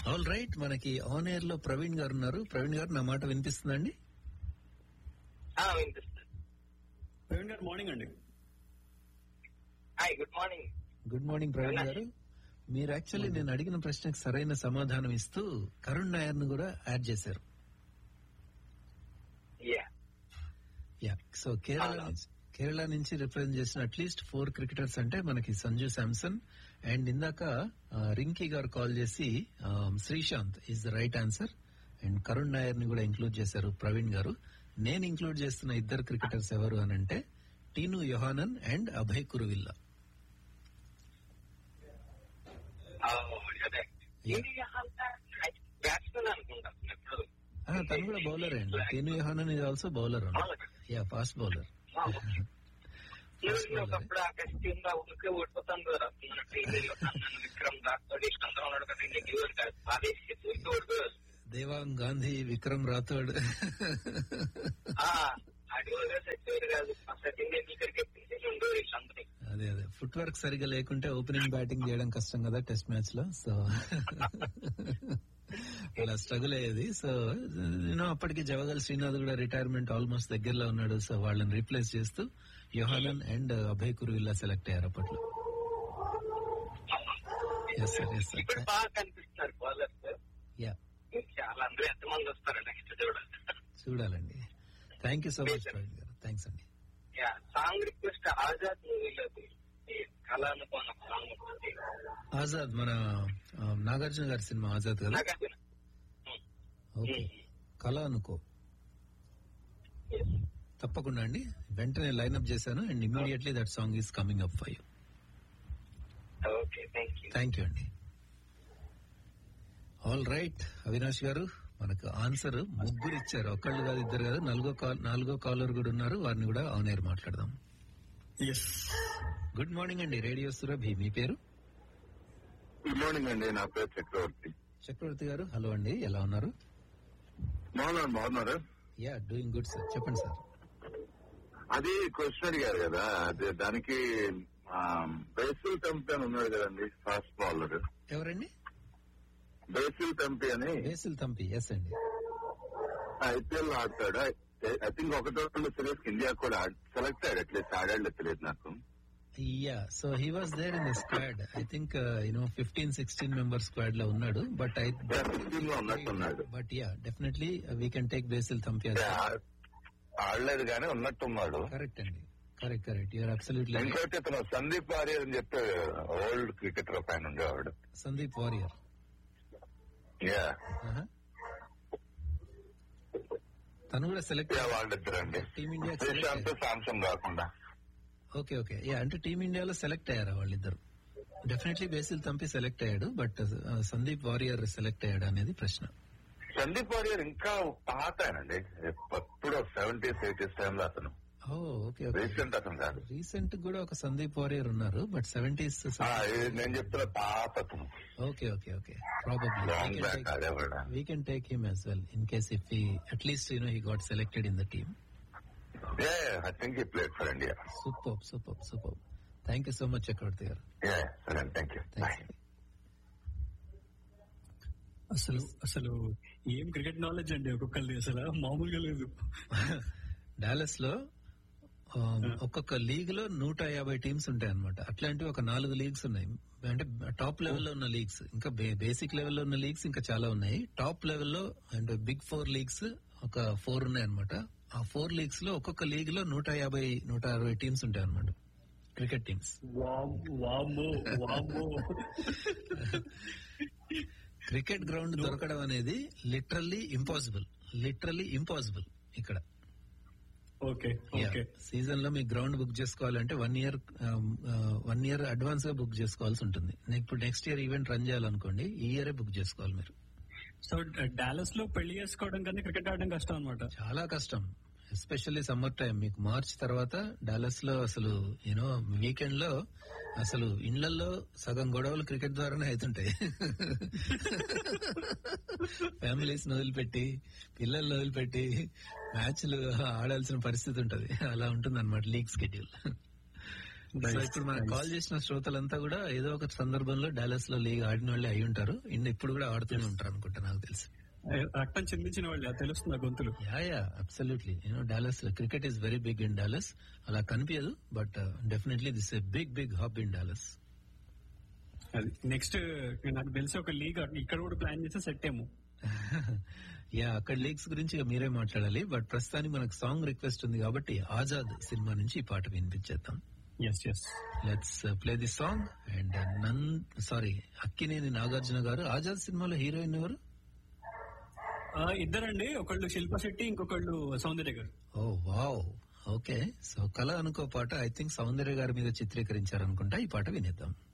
All right మనకి on air లో ప్రవీణ్ గారు ఉన్నారు ప్రవీణ్ గారు నా మాట వినిపిస్తుందండి ఆ, వినిపిస్తుంది ప్రవీణ్ గారు మార్నింగ్ అండి hi good morning good morning Praveen garu మీరు యాక్చువల్లీ నేను అడిగిన ప్రశ్నకు సరైన సమాధానం ఇస్తూ కరుణ్ నాయర్ ను కూడా యాడ్ చేశారు యా యా సో కేరళ అవునా. నుంచి కేరళ నుంచి రిప్రజెంట్ చేసిన అట్లీస్ట్ ఫోర్ క్రికెటర్స్ అంటే మనకి సంజు శాంసన్ అండ్ ఇందాక ఆ, రింకీ గారు కాల్ చేసి ఆ, Sreesanth is the right answer and Karun Nair ని కూడా ఇంక్లూడ్ చేశారు ప్రవీణ్ గారు నేను ఇంక్లూడ్ చేస్తున్న ఇద్దరు క్రికెటర్స్ ఎవరు అని అంటే టీను యొహానన్ అండ్ అభయ్ కురువిల్లా అదే ఇండియా అంతా బ్యాట్స్మెన్ అనుకుంటాను ఎప్పుడు ఆ, తను కూడా బౌలర్ అండి Tinu Yohannan is also bowler yeah fast bowler ఒకప్పుడు ఆ టెస్ట్ టీమ్ గా ఊరికే ఓడిపోతాను కదా మన టీంలో నన్ను విక్రమ్ రాథోడ్ ఇష్టంగా ఉన్నాడు కదా ఇండియాకి ఎవరు కాదు ఆదేశించి ఊరికే ఓడిపోయారు దేవాంగ్ గాంధీ విక్రమ్ రాథోడ్ అడిగోగా సచివారు కాదు అసలు ఇండియా క్రికెట్ తీసేసి ఉండేవారు వీళ్ళందరినీ అదే అదే ఫుట్ వర్క్ సరిగా లేకుంటే ఓపెనింగ్ బ్యాటింగ్ చేయడం కష్టం కదా టెస్ట్ మ్యాచ్ లో సో అలా స్ట్రగుల్ అయ్యేది సో నేను అప్పటికి జవగల్ శ్రీనాథ్ కూడా రిటైర్మెంట్ ఆల్మోస్ట్ దగ్గరలో ఉన్నాడు సో వాళ్ళని రీప్లేస్ చేస్తూ యోహానన్ అండ్ అభయ్ కురువిల్లా సెలెక్ట్ అయ్యారు అప్పట్లో ఎస్ సార్ ఎస్ ఇప్పుడు సార్ బాగా కనిపిస్తున్నారు బౌలర్స్ యా చాలా అందరూ ఎంతమంది వస్తారు నెక్స్ట్ చూడాలి చూడాలండి thank you so much Praveen garu thanks అండి యా సాంగ్ రిక్వెస్ట్ ఆజాద్ మూవీలోది ఈ కళ అనుకున్న సాంగ్ ఉంటుంది ఆజాద్ మన ఆ, నాగార్జున గారి సినిమా ఆజాద్ కదా నాగార్జున ఓకే కళ అనుకో తప్పకుండా అండి వెంటనే లైన్అప్ చేశాను and immediately that song is coming up five okay thank you thank you అండి ఆల్ రైట్ అవినాష్ గారు మనకు ఆన్సర్ ముగ్గురు ఇచ్చారు ఒకళ్ళు కాదు ఇద్దరు కాదు నాలుగో కాల్ నాలుగో కాలర్ కూడా ఉన్నారు వారిని కూడా ఆన్ ఎయిర్ మాట్లాడదాం ఎస్ గుడ్ మార్నింగ్ అండి రేడియో సురభి మీ పేరు గుడ్ మార్నింగ్ అండి నా పేరు చక్రవర్తి చక్రవర్తి గారు హలో అండి ఎలా ఉన్నారు బాగున్నారు బాగున్నారు యా డూయింగ్ గుడ్ సార్ చెప్పండి సార్ అది క్వశ్చన్ అడిగారు కదా అదే దానికి బేసిల్ టంపి అని ఉన్నాడు కదండి ఫాస్ట్ బౌలర్ ఎవరండి బేసిల్ టంపి అని బేసిల్ తంపి ఎస్ అండి ఐపీఎల్ ఆడతాడు ఐ థింక్ ఒకటో రెండు సిరీస్ ఇండియా కూడా సెలెక్ట్ అయ్యాడు అట్లీస్ట్ ఆడాడు తెలియదు నాకు yeah so he was there in the squad I think you know fifteen sixteen member squad లో ఉన్నాడు బట్ ఐ టీమ్ లో ఉన్నట్టున్నాడు but yeah definitely we can take Basil Thampi అంటే ఆ- ఆడలేదు కానీ ఉన్నట్టున్నాడు కరెక్ట్ అండి కరెక్ట్ కరెక్ట్ యూఆర్ అబ్సల్యూట్లీ ఇంకోటి ఇతను సందీప్ వారియర్ అని చెప్పి ఓల్డ్ క్రికెటర్ పైన ఉండేవాడు సందీప్ వారియర్ యా తను కూడా సెలెక్ట్ యా వాళ్ళిద్దరండి టీమిండియా శ్రీశాంత్ సామ్సంగ్ కాకుండా ఓకే ఓకే యా అంటే టీమిండియాలో సెలెక్ట్ అయ్యారా వాళ్ళిద్దరు డెఫినెట్లీ బేసిల్ తంపి సెలెక్ట్ అయ్యాడు బట్ సందీప్ వారియర్ సెలెక్ట్ అయ్యాడు అనేది ప్రశ్న సందీప్ వారియర్ ఇంకా పాత ఆయనండి ఎప్పుడు సెవెంటీస్ ఎయిటీస్ టైంలో అతను ఓ ఓకే ఓకే రీసెంట్ అతను కాదు రీసెంట్ కూడా ఒక సందీప్ వారియర్ ఉన్నారు బట్ సెవెంటీస్ ఆ, ఇది నేను చెప్తున్న పాత అతను okay okay okay probably long back అదే కూడా we can take him as well in case if he at least you know he got selected in the team I think he played for India superb superb superb thank you so much Chakravarthy గారు సరే thank you thanks అసలు అసలు ఏం cricket knowledge అండి ఒక్కొక్కరిది అసలు మామూలుగా లేదు డాలస్ లో ఆ, ఒక్కొక్క లీగ్ లో నూట యాభై టీమ్స్ ఉంటాయి అనమాట అట్లాంటివి ఒక నాలుగు లీగ్స్ ఉన్నాయి అంటే టాప్ లెవెల్లో ఉన్న లీగ్స్ ఇంకా బేసిక్ లెవెల్లో ఉన్న లీగ్స్ ఇంకా చాలా ఉన్నాయి టాప్ లెవెల్లో అండ్ బిగ్ ఫోర్ లీగ్స్ ఒక ఫోర్ ఉన్నాయి అనమాట ఆ ఫోర్ లీగ్స్ లో ఒక్కొక్క లీగ్ లో నూట యాభై నూట అరవై టీమ్స్ ఉంటాయి అనమాట క్రికెట్ టీమ్స్ వామ్- వామ్మో వామ్మో క్రికెట్ గ్రౌండ్ దొరకడం అనేది లిటరల్లీ ఇంపాసిబుల్ లిటరల్లీ ఇంపాసిబుల్ ఇక్కడ ఓకే ఓకే సీజన్ లో మీ గ్రౌండ్ బుక్ చేసుకోవాలంటే one year one year advance గా బుక్ చేసుకోవాల్సి ఉంటుంది ఇప్పుడు నెక్స్ట్ ఇయర్ ఈవెంట్ రన్ చేయాలనుకోండి ఈ ఇయరే బుక్ చేసుకోవాలి మీరు సో డాలస్ లో పెళ్లి చేసుకోవడం కానీ క్రికెట్ ఆడడం కష్టం అనమాట చాలా కష్టం ఎస్పెషల్లీ సమ్మర్ టైం మీకు మార్చ్ తర్వాత డాలస్ లో అసలు యూనో వీకెండ్ లో అసలు ఇండ్లలో సగం గొడవలు క్రికెట్ ద్వారానే అవుతుంటాయి ఫ్యామిలీస్ వదిలిపెట్టి పిల్లల్ని వదిలిపెట్టి మ్యాచ్లు ఆడాల్సిన పరిస్థితి ఉంటది అలా ఉంటుంది అనమాట లీగ్ స్కెడ్యూల్ సో ఇప్పుడు మనకు కాల్ చేసిన శ్రోతలంతా కూడా ఏదో ఒక సందర్భంలో డాలస్ లో లీగ్ ఆడిన వాళ్ళే అయి ఉంటారు ఇన్ని ఇప్పుడు కూడా ఆడుతూనే ఉంటారు అనుకుంటా నాకు తెలిసి రక్తం చెందించిన వాళ్ళు తెలుస్తుంది ఆ గొంతులు yeah yeah absolutely you know Dallas cricket is very big in Dallas అలా కనిపించదు but definitely this a big big hub in Dallas అది నెక్స్ట్ నాకు తెలిసి ఒక లీగ్ ఇక్కడ కూడా ప్లాన్ చేస్తే సెట్ ఏమో యా అక్కడ లీగ్స్ గురించి ఇక మీరే మాట్లాడాలి బట్ ప్రస్తుతానికి మనకు సాంగ్ రిక్వెస్ట్ ఉంది కాబట్టి ఆజాద్ సినిమా నుంచి ఈ పాట వినిపించేద్దాం yes yes let's play the song and నన్ సారీ అక్కినేని నాగార్జున గారు ఆజాద్ సినిమాలో హీరోయిన్ ఎవరు ఇద్దరండి ఒకళ్ళు శిల్ప శెట్టి ఇంకొకళ్ళు సౌందర్య గారు ఓ వావ్ ఓకే సో కళ అనుకో పాట ఐ థింక్ సౌందర్య గారి మీద చిత్రీకరించారనుకుంటా ఈ పాట వినేద్దాం